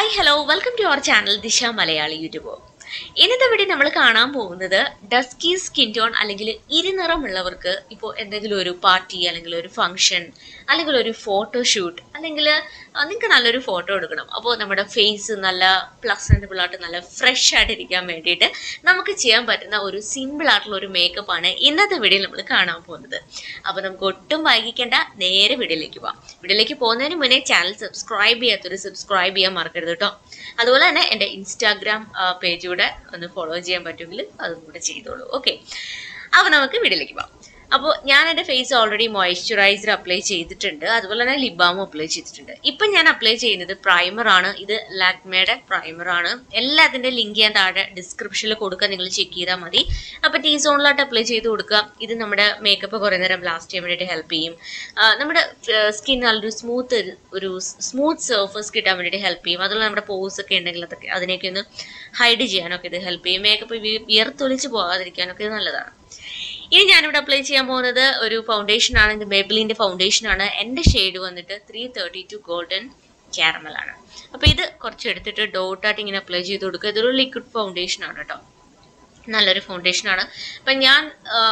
hi hello welcome to our channel Disha Malayali YouTube ഇന്നത്തെ video നമ്മൾ കാണാൻ പോകുന്നത് ഡസ്കി സ്കിൻ ടോൺ അല്ലെങ്കിൽ ഇരുനിറമുള്ളവർക്ക് ഇപ്പോൾ എന്തെങ്കിലും ഒരു പാർട്ടി അല്ലെങ്കിൽ ഒരു ഫംഗ്ഷൻ അല്ലെങ്കിൽ ഒരു ഫോട്ടോഷൂട്ട് അല്ലെങ്കിൽ നിങ്ങൾക്ക് നല്ലൊരു ഫോട്ടോ എടുക്കണം അപ്പോൾ നമ്മുടെ ഫേസ് നല്ല പ്ലസൻറ്റബിൾ ആയിട്ട് നല്ല ഫ്രഷ് ആയിട്ട് ഇരിക്കാൻ വേണ്ടിയിട്ട് നമുക്ക് ചെയ്യാൻ പറ്റുന്ന ഒരു സിമ്പിൾ ആയിട്ടുള്ള ഒരു മേക്കപ്പ് ആണ് ഇന്നത്തെ വീഡിയോയിൽ നമ്മൾ കാണാൻ പോകുന്നത് അപ്പോൾ നമുക്ക് ഒട്ടും വൈകിക്കേണ്ട നേരെ വീഡിയോയിലേക്ക് പോവാം വീഡിയോയിലേക്ക് പോകുന്നതിന് മുന്നേ ചാനൽ സബ്സ്ക്രൈബ് ചെയ്യാത്തൊരു സബ്സ്ക്രൈബ് ചെയ്യാൻ മറക്കരുത് കേട്ടോ അതുപോലെ തന്നെ എൻ്റെ ഇൻസ്റ്റാഗ്രാം പേജ് കൂടെ ഒന്ന് ഫോളോ ചെയ്യാൻ പറ്റുമെങ്കിൽ അതും കൂടെ ചെയ്തോളൂ ഓക്കെ അപ്പോൾ നമുക്ക് വീഡിയോയിലേക്ക് പോവാം അപ്പോൾ ഞാൻ എൻ്റെ ഫേസ് ഓൾറെഡി മോയ്സ്ചറൈസർ അപ്ലൈ ചെയ്തിട്ടുണ്ട് അതുപോലെ തന്നെ ലിബാമും അപ്ലൈ ചെയ്തിട്ടുണ്ട് ഇപ്പം ഞാൻ അപ്ലൈ ചെയ്യുന്നത് പ്രൈമർ ആണ് ഇത് ലാക്മേയുടെ പ്രൈമർ ആണ് എല്ലാത്തിൻ്റെ ലിങ്ക് ഞാൻ താഴെ ഡിസ്ക്രിപ്ഷനിൽ കൊടുക്കുക നിങ്ങൾ ചെക്ക് ചെയ്താൽ മതി അപ്പോൾ ടീ സോണിലായിട്ട് അപ്ലൈ ചെയ്ത് കൊടുക്കുക ഇത് നമ്മുടെ മേക്കപ്പ് കുറേ നേരം ലാസ്റ്റ് ചെയ്യാൻ വേണ്ടിയിട്ട് ഹെൽപ്പ് ചെയ്യും ആ, നമ്മുടെ സ്കിൻ നല്ലൊരു സ്മൂത്ത് ഒരു സ്മൂത്ത് സർഫസ് കിട്ടാൻ വേണ്ടിയിട്ട് ഹെൽപ്പ് ചെയ്യും അതുപോലെ നമ്മുടെ പോസ് ഒക്കെ ഉണ്ടെങ്കിൽ അതൊക്കെ അതിനെയൊക്കെ ഒന്ന് ഹൈഡ് ചെയ്യാനൊക്കെ ഇത് ഹെൽപ്പ് ചെയ്യും മേക്കപ്പ് വിയർത്തൊലിച്ച് പോകാതിരിക്കാനൊക്കെ ഇത് നല്ലതാണ് ഇനി ഞാനിവിടെ അപ്ലൈ ചെയ്യാൻ പോകുന്നത് ഒരു ഫൗണ്ടേഷൻ ആണ് ഇത് മേബിലിന്റെ ഫൗണ്ടേഷൻ ആണ് എൻ്റെ ഷെയ്ഡ് വന്നിട്ട് three thirty two golden caramel ആണ് അപ്പൊ ഇത് കുറച്ച് എടുത്തിട്ട് ഡോട്ടായിട്ട് ഇങ്ങനെ അപ്ലൈ ചെയ്ത് കൊടുക്കുക ഇതൊരു ലിക്വിഡ് ഫൗണ്ടേഷൻ ആണ് കേട്ടോ നല്ലൊരു ഫൗണ്ടേഷൻ ആണ് അപ്പം ഞാൻ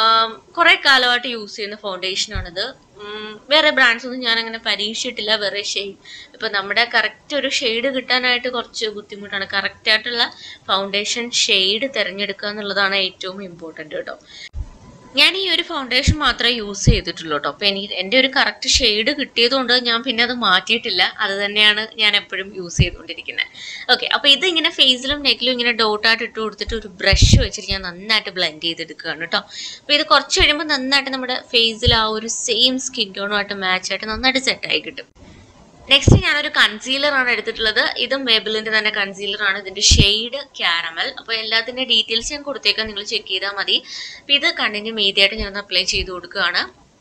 കുറെ കാലമായിട്ട് യൂസ് ചെയ്യുന്ന ഫൗണ്ടേഷൻ ആണിത് ഉം, വേറെ ബ്രാൻഡ്സ് ഒന്നും ഞാൻ അങ്ങനെ പരീക്ഷിച്ചിട്ടില്ല വേറെ ഷെയ്ഡ് ഇപ്പം നമ്മുടെ കറക്റ്റ് ഒരു ഷെയ്ഡ് കിട്ടാനായിട്ട് കുറച്ച് ബുദ്ധിമുട്ടാണ് കറക്റ്റ് ആയിട്ടുള്ള ഫൗണ്ടേഷൻ ഷെയ്ഡ് തിരഞ്ഞെടുക്കുക എന്നുള്ളതാണ് ഏറ്റവും ഇമ്പോർട്ടൻ്റ് കേട്ടോ ഞാൻ ഈ ഒരു ഫൗണ്ടേഷൻ മാത്രമേ യൂസ് ചെയ്തിട്ടുള്ളൂ കേട്ടോ അപ്പോൾ എനിക്ക് എൻ്റെ ഒരു കറക്റ്റ് ഷെയ്ഡ് കിട്ടിയതുകൊണ്ട് ഞാൻ പിന്നെ അത് മാറ്റിയിട്ടില്ല അത് തന്നെയാണ് ഞാൻ എപ്പോഴും യൂസ് ചെയ്തുകൊണ്ടിരിക്കുന്നത് ഓക്കെ അപ്പോൾ ഇത് ഇങ്ങനെ ഫേസിലും നെക്കിലും ഇങ്ങനെ ഡോട്ടായിട്ട് ഇട്ട് കൊടുത്തിട്ട് ഒരു ബ്രഷ് വെച്ചിട്ട് ഞാൻ നന്നായിട്ട് ബ്ലെൻഡ് ചെയ്തെടുക്കുകയാണ് കേട്ടോ അപ്പോൾ ഇത് കുറച്ച് കഴിയുമ്പോൾ നന്നായിട്ട് നമ്മുടെ ഫേസിൽ ആ ഒരു സെയിം സ്കിൻ ടോണുമായിട്ട് മാച്ച് ആയിട്ട് നന്നായിട്ട് സെറ്റായി കിട്ടും നെക്സ്റ്റ് ഞാനൊരു കൺസീലർ ആണ് എടുത്തിട്ടുള്ളത് ഇതും മേബിളിന്റെ തന്നെ കൺസീലർ ആണ് ഇതിന്റെ ഷെയ്ഡ് ക്യാരമൽ അപ്പോൾ എല്ലാത്തിന്റെ ഡീറ്റെയിൽസ് ഞാൻ കൊടുത്തേക്കാം നിങ്ങൾ ചെക്ക് ചെയ്താൽ മതി അപ്പൊ ഇത് കണ്ണിന് മീതിയായിട്ട് ഞാൻ അപ്ലൈ ചെയ്ത് കൊടുക്കുകയാണ്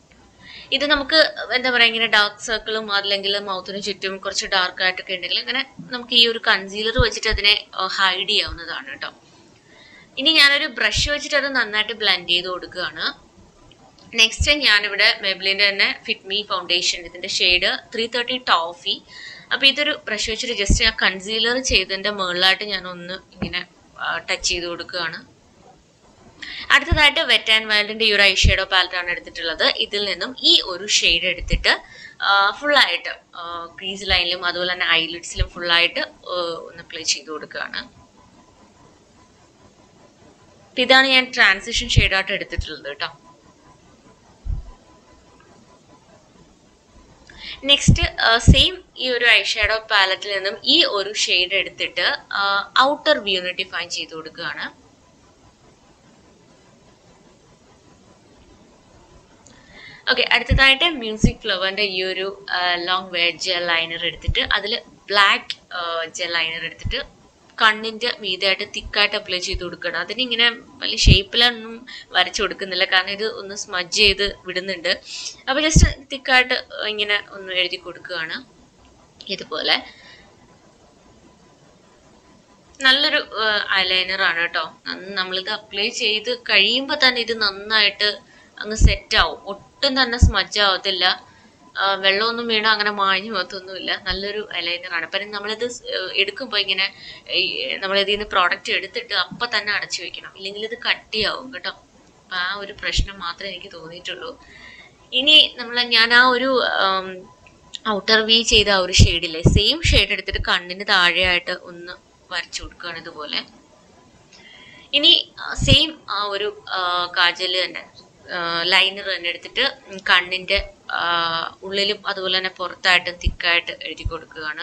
ഇത് നമുക്ക് എന്താ പറയുക ഇങ്ങനെ ഡാർക്ക് സർക്കിളും അല്ലെങ്കിൽ മൗത്തിന് ചുറ്റും കുറച്ച് ഡാർക്ക് ആയിട്ടൊക്കെ ഉണ്ടെങ്കിൽ അങ്ങനെ നമുക്ക് ഈ ഒരു കൺസീലർ വെച്ചിട്ട് അതിനെ ഹൈഡ് ചെയ്യാവുന്നതാണ് കേട്ടോ ഇനി ഞാനൊരു ബ്രഷ് വെച്ചിട്ട് അത് നന്നായിട്ട് ബ്ലെൻഡ് ചെയ്ത് കൊടുക്കുകയാണ് നെക്സ്റ്റ് ഞാനിവിടെ മെബ്ലിൻ്റെ തന്നെ ഫിറ്റ് മീ ഫൗണ്ടേഷൻ ഇതിൻ്റെ ഷെയ്ഡ് ത്രീ തേർട്ടി ടോഫി അപ്പോൾ ഇതൊരു ബ്രഷ് വെച്ചിട്ട് ജസ്റ്റ് ഞാൻ കൺസീലർ ചെയ്തതിൻ്റെ മുകളിലായിട്ട് ഞാൻ ഒന്ന് ഇങ്ങനെ ടച്ച് ചെയ്ത് കൊടുക്കുകയാണ് അടുത്തതായിട്ട് വെറ്റ് ആൻഡ് വൈൽഡിൻ്റെ ഈ ഒരു ഐ ഷെയ്ഡോ പാലറ്റാണ് എടുത്തിട്ടുള്ളത് ഇതിൽ നിന്നും ഈ ഒരു ഷെയ്ഡ് എടുത്തിട്ട് ഫുള്ളായിട്ട് ക്രീസ് ലൈനിലും അതുപോലെ തന്നെ ഐലിഡ്സിലും ഫുള്ളായിട്ട് ഒന്ന് അപ്ലൈ ചെയ്ത് കൊടുക്കുകയാണ് അപ്പൊ ഇതാണ് ഞാൻ ട്രാൻസിഷൻ ഷെയ്ഡായിട്ട് എടുത്തിട്ടുള്ളത് കേട്ടോ നെക്സ്റ്റ് സെയിം ഈ ഒരു ഐ ഷാഡോ പാലറ്റിൽ നിന്നും ഈ ഒരു ഷെയ്ഡ് എടുത്തിട്ട് ഔട്ടർ വ്യൂ ഒന്ന് ഡിഫൈൻ ചെയ്ത് കൊടുക്കുകയാണ് ഓക്കെ അടുത്തതായിട്ട് മ്യൂസിക് ഫ്ലവറിന്റെ ഈ ഒരു ലോങ് വെജ് ലൈനർ എടുത്തിട്ട് അതിൽ ബ്ലാക്ക് ജെൽ ലൈനർ എടുത്തിട്ട് കണ്ണിന്റെ മീതായിട്ട് തിക്കായിട്ട് അപ്ലൈ ചെയ്ത് കൊടുക്കണം അതിനിങ്ങനെ വലിയ ഷേപ്പിലൊന്നും വരച്ചു കൊടുക്കുന്നില്ല കാരണം ഇത് ഒന്ന് സ്മജ് ചെയ്ത് വിടുന്നുണ്ട് അപ്പോൾ ജസ്റ്റ് തിക്കായിട്ട് ഇങ്ങനെ ഒന്ന് എഴുതി കൊടുക്കുകയാണ് ഇതുപോലെ നല്ലൊരു ഐലൈനർ ആണ് കേട്ടോ നമ്മളിത് അപ്ലൈ ചെയ്ത് കഴിയുമ്പോൾ തന്നെ ഇത് നന്നായിട്ട് അങ്ങ് സെറ്റ് ആവും ഒട്ടും തന്നെ സ്മജ് ആവത്തില്ല ആ, വെള്ളമൊന്നും വീണാൽ അങ്ങനെ മാഞ്ഞു പോകത്തൊന്നുമില്ല നല്ലൊരു ഐലൈനർ ആണ് അപ്പം നമ്മളിത് എടുക്കുമ്പോൾ ഇങ്ങനെ ഈ നമ്മൾ ഇതിൽ നിന്ന് പ്രോഡക്റ്റ് എടുത്തിട്ട് അപ്പം തന്നെ അടച്ചു വെക്കണം ഇല്ലെങ്കിൽ ഇത് കട്ടിയാവും കേട്ടോ അപ്പം ആ ഒരു പ്രശ്നം മാത്രമേ എനിക്ക് തോന്നിയിട്ടുള്ളൂ ഇനി നമ്മൾ ഞാൻ ആ ഒരു ഔട്ടർ വി ചെയ്ത ആ ഒരു ഷെയ്ഡില്ലേ സെയിം ഷെയ്ഡ് എടുത്തിട്ട് കണ്ണിന് താഴെയായിട്ട് ഒന്ന് വരച്ചു കൊടുക്കുകയാണ് ഇതുപോലെ ഇനി സെയിം ആ ഒരു കാജല് തന്നെ ലൈനർ തന്നെ എടുത്തിട്ട് കണ്ണിന്റെ ആ, ഉള്ളിലും അതുപോലെ തന്നെ പുറത്തായിട്ടും തിക്കായിട്ട് എഴുതി കൊടുക്കുകയാണ്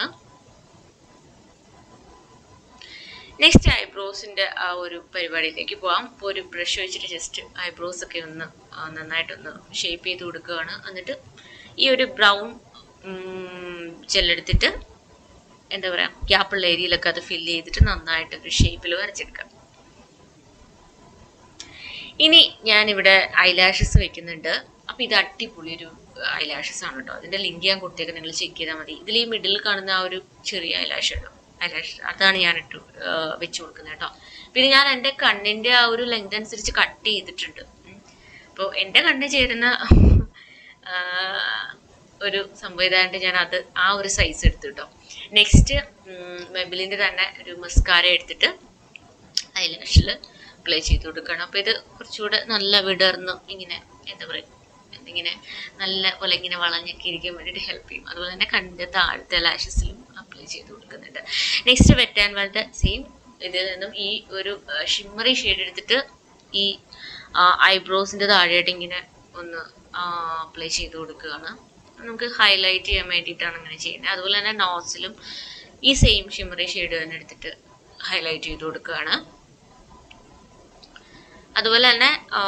നെക്സ്റ്റ് ഐബ്രോസിന്റെ ആ ഒരു പരിപാടിയിലേക്ക് പോവാം ഇപ്പോൾ ഒരു ബ്രഷ് വെച്ചിട്ട് ജസ്റ്റ് ഐബ്രോസ് ഒക്കെ ഒന്ന് ആ, നന്നായിട്ടൊന്ന് ഷേപ്പ് ചെയ്ത് കൊടുക്കുകയാണ് എന്നിട്ട് ഈ ഒരു ബ്രൗൺ ജെല്ലെടുത്തിട്ട് എന്താ പറയാ ഗ്യാപ്പുള്ള ഏരിയയിലൊക്കെ അത് ഫില്ല് ചെയ്തിട്ട് നന്നായിട്ട് ഒരു ഷേപ്പിൽ വരച്ചെടുക്കാം ഇനി ഞാനിവിടെ ഐലാഷസ് വെക്കുന്നുണ്ട് അപ്പൊ ഇത് അടിപൊളി ഒരു ഐലാഷസ് ആണ് കേട്ടോ അതിന്റെ ലിങ്ക് ഞാൻ കൊടുത്തേക്ക് നിങ്ങൾ ചെക്ക് ചെയ്താൽ മതി ഇതിൽ ഈ മിഡിൽ കാണുന്ന ആ ഒരു ചെറിയ ഐലാഷ് ഉണ്ടോ ഐലാഷ് അതാണ് ഞാൻ ഇട്ട് വെച്ച് കൊടുക്കുന്നത് കേട്ടോ പിന്നെ ഞാൻ എൻ്റെ കണ്ണിന്റെ ആ ഒരു ലെങ്ത് അനുസരിച്ച് കട്ട് ചെയ്തിട്ടുണ്ട് അപ്പോൾ എൻ്റെ കണ്ണ് ചേരുന്ന ആ, ഒരു സംവിധാനമായിട്ട് ഞാൻ അത് ആ ഒരു സൈസ് എടുത്തു കേട്ടോ നെക്സ്റ്റ് മെബിലിൻ്റെ തന്നെ ഒരു മസ്കാര എടുത്തിട്ട് ഐലാഷിൽ അപ്ലൈ ചെയ്ത് കൊടുക്കണം അപ്പോൾ ഇത് കുറച്ചുകൂടെ നല്ല വിടർന്ന് ഇങ്ങനെ എന്താ പറയുക ഇങ്ങനെ നല്ല പോലെ ഇങ്ങനെ വളഞ്ഞൊക്കെ ഇരിക്കാൻ വേണ്ടിയിട്ട് ഹെൽപ്പ് ചെയ്യും അതുപോലെ തന്നെ കണ്ണിൻ്റെ താഴത്തെ ലാഷസിലും അപ്ലൈ ചെയ്ത് കൊടുക്കുന്നുണ്ട് നെക്സ്റ്റ് വെറ്റ് ആൻഡ് വാലിൻ്റെ സെയിം ഇതിൽ നിന്നും ഈ ഒരു ഷിമ്മറി ഷെയ്ഡ് എടുത്തിട്ട് ഈ ഐബ്രോസിൻ്റെ താഴെയായിട്ട് ഇങ്ങനെ ഒന്ന് അപ്ലൈ ചെയ്ത് കൊടുക്കുകയാണ് നമുക്ക് ഹൈലൈറ്റ് ചെയ്യാൻ വേണ്ടിയിട്ടാണ് അങ്ങനെ ചെയ്യുന്നത് അതുപോലെ തന്നെ നോസിലും ഈ സെയിം ഷിമ്മറി ഷെയ്ഡ് തന്നെ എടുത്തിട്ട് ഹൈലൈറ്റ് ചെയ്ത് കൊടുക്കുകയാണ് അതുപോലെ തന്നെ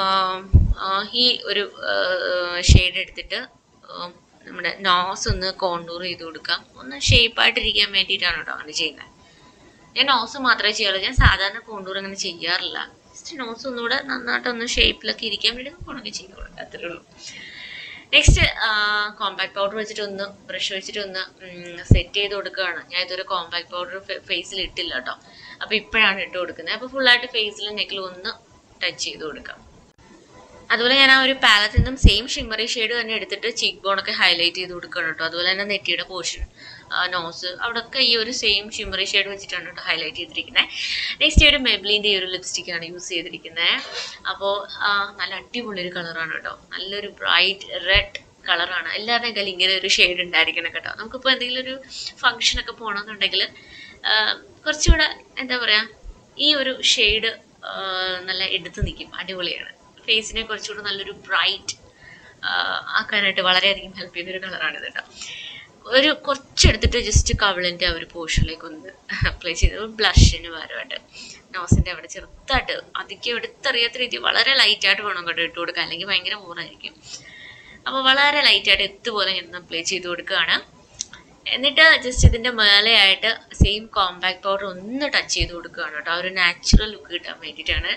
ഈ ഒരു ഷെയ്ഡ് എടുത്തിട്ട് നമ്മുടെ നോസ് ഒന്ന് കോണ്ടൂർ ചെയ്ത് കൊടുക്കാം ഒന്ന് ഷേപ്പായിട്ടിരിക്കാൻ വേണ്ടിയിട്ടാണ് കേട്ടോ അങ്ങനെ ചെയ്യുന്നത് ഞാൻ നോസ് മാത്രമേ ചെയ്യാറുള്ളൂ ഞാൻ സാധാരണ കോണ്ടൂർ അങ്ങനെ ചെയ്യാറില്ല ജസ്റ്റ് നോസ് ഒന്നുകൂടെ നന്നായിട്ട് ഒന്ന് ഷേപ്പിലൊക്കെ ഇരിക്കാൻ വേണ്ടി നമുക്ക് ചെയ്ത് കൊടുക്കാം അത്രേ ഉള്ളൂ നെക്സ്റ്റ് കോമ്പാക്ട് പൗഡർ വെച്ചിട്ട് ഒന്ന് ബ്രഷ് വെച്ചിട്ട് ഒന്ന് സെറ്റ് ചെയ്ത് കൊടുക്കുകയാണ് ഞാൻ ഇതൊരു കോമ്പാക്ട് പൗഡർ ഫേസിൽ ഇട്ടില്ല കേട്ടോ അപ്പോൾ ഇപ്പോഴാണ് ഇട്ട് കൊടുക്കുന്നത് അപ്പോൾ ഫുള്ളായിട്ട് ഫേസിലും നെക്കിലും ഒന്ന് ടച്ച് ചെയ്ത് കൊടുക്കാം അതുപോലെ ഞാൻ ആ ഒരു പാലത്തിൽ നിന്നും സെയിം ഷിമ്മറി ഷെയ്ഡ് തന്നെ എടുത്തിട്ട് ചീക്ക് ബോണൊക്കെ ഹൈലൈറ്റ് ചെയ്ത് കൊടുക്കണം കേട്ടോ അതുപോലെ തന്നെ നെറ്റിയുടെ പോർഷൻ നോസ് അവിടെയൊക്കെ ഈ ഒരു സെയിം ഷിമ്മറി ഷെയ്ഡ് വെച്ചിട്ടാണ് കേട്ടോ ഹൈലൈറ്റ് ചെയ്തിരിക്കുന്നത് നെക്സ്റ്റ് ഒരു മെബ്ലിൻ്റെ ഈ ഒരു ലിപ്സ്റ്റിക്കാണ് യൂസ് ചെയ്തിരിക്കുന്നത് അപ്പോൾ നല്ല അടിപൊളി ഒരു കളറാണ് കേട്ടോ നല്ലൊരു ബ്രൈറ്റ് റെഡ് കളറാണ് എല്ലാവരുടെയും കയ്യിൽ ഇങ്ങനെ ഒരു ഷെയ്ഡ് ഉണ്ടായിരിക്കണം കേട്ടോ നമുക്കിപ്പോൾ എന്തെങ്കിലും ഒരു ഫംഗ്ഷനൊക്കെ പോകണമെന്നുണ്ടെങ്കിൽ കുറച്ചുകൂടെ എന്താ പറയുക ഈ ഒരു ഷെയ്ഡ് നല്ല എടുത്ത് നിൽക്കും അടിപൊളിയാണ് ഫേസിനെ കുറച്ചുകൂടെ നല്ലൊരു ബ്രൈറ്റ് ആക്കാനായിട്ട് വളരെയധികം ഹെൽപ്പ് ചെയ്യുന്നൊരു കളറാണിത് കേട്ടോ ഒരു കുറച്ചെടുത്തിട്ട് ജസ്റ്റ് കവിളിൻ്റെ ആ ഒരു പോർഷനിലേക്ക് ഒന്ന് അപ്ലൈ ചെയ്ത് ബ്ലഷിന് പകരമായിട്ട് നോസിൻ്റെ അവിടെ ചെറുതായിട്ട് അധികം എടുത്തറിയാത്ത രീതി വളരെ ലൈറ്റായിട്ട് വേണം കേട്ടോ ഇട്ട് കൊടുക്കുക അല്ലെങ്കിൽ ഭയങ്കര ബോറായിരിക്കും അപ്പോൾ വളരെ ലൈറ്റായിട്ട് എത്തുപോലെ ഞാൻ അപ്ലൈ ചെയ്ത് കൊടുക്കുകയാണ് എന്നിട്ട് ജസ്റ്റ് ഇതിൻ്റെ മേലെയായിട്ട് സെയിം കോമ്പാക്ട് പൗഡർ ഒന്ന് ടച്ച് ചെയ്ത് കൊടുക്കുകയാണ് കേട്ടോ ആ ഒരു നാച്ചുറൽ ലുക്ക് കിട്ടാൻ വേണ്ടിയിട്ടാണ്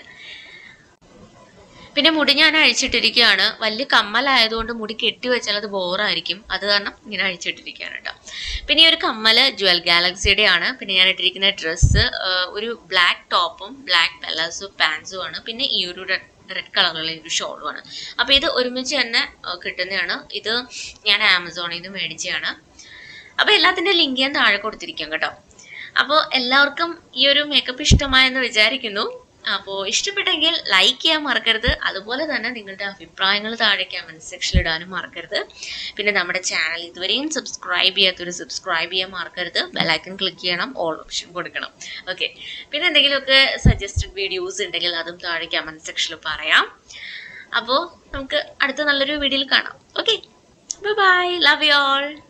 പിന്നെ മുടി ഞാൻ അഴിച്ചിട്ടിരിക്കുകയാണ് വലിയ കമ്മലായതുകൊണ്ട് മുടി കെട്ടി വെച്ചാൽ അത് ബോറായിരിക്കും അത് കാരണം ഇങ്ങനെ അഴിച്ചിട്ടിരിക്കുകയാണ് കേട്ടോ പിന്നെ ഈ ഒരു കമ്മല് ജ്വൽ ഗാലക്സിയുടെ ആണ് പിന്നെ ഞാൻ ഇട്ടിരിക്കുന്ന ഡ്രസ്സ് ഒരു ബ്ലാക്ക് ടോപ്പും ബ്ലാക്ക് പെല്ലാസും പാൻസും ആണ് പിന്നെ ഈ ഒരു റെഡ് കളറുള്ള ഒരു ഷോളുമാണ് അപ്പോൾ ഇത് ഒരുമിച്ച് തന്നെ കിട്ടുന്നതാണ് ഇത് ഞാൻ ആമസോണിൽ നിന്ന് മേടിച്ചതാണ് അപ്പോൾ എല്ലാത്തിൻ്റെ ലിങ്ക് ഞാൻ താഴെ കൊടുത്തിരിക്കാം കേട്ടോ അപ്പോൾ എല്ലാവർക്കും ഈ ഒരു മേക്കപ്പ് ഇഷ്ടമായെന്ന് വിചാരിക്കുന്നു അപ്പോൾ ഇഷ്ടപ്പെട്ടെങ്കിൽ ലൈക്ക് ചെയ്യാൻ മറക്കരുത് അതുപോലെ തന്നെ നിങ്ങളുടെ അഭിപ്രായങ്ങൾ താഴെ കമൻറ്റ് സെക്ഷനിൽ ഇടാനും മറക്കരുത് പിന്നെ നമ്മുടെ ചാനൽ ഇതുവരെയും സബ്സ്ക്രൈബ് ചെയ്യാത്തൊരു സബ്സ്ക്രൈബ് ചെയ്യാൻ മറക്കരുത് ബെലൈക്കൺ ക്ലിക്ക് ചെയ്യണം ഓൾ ഓപ്ഷൻ കൊടുക്കണം ഓക്കെ പിന്നെ എന്തെങ്കിലുമൊക്കെ സജസ്റ്റഡ് വീഡിയോസ് ഉണ്ടെങ്കിൽ അതും താഴെ കമൻറ്റ് സെക്ഷനിൽ പറയാം അപ്പോൾ നമുക്ക് അടുത്ത നല്ലൊരു വീഡിയോയിൽ കാണാം okay bye love you all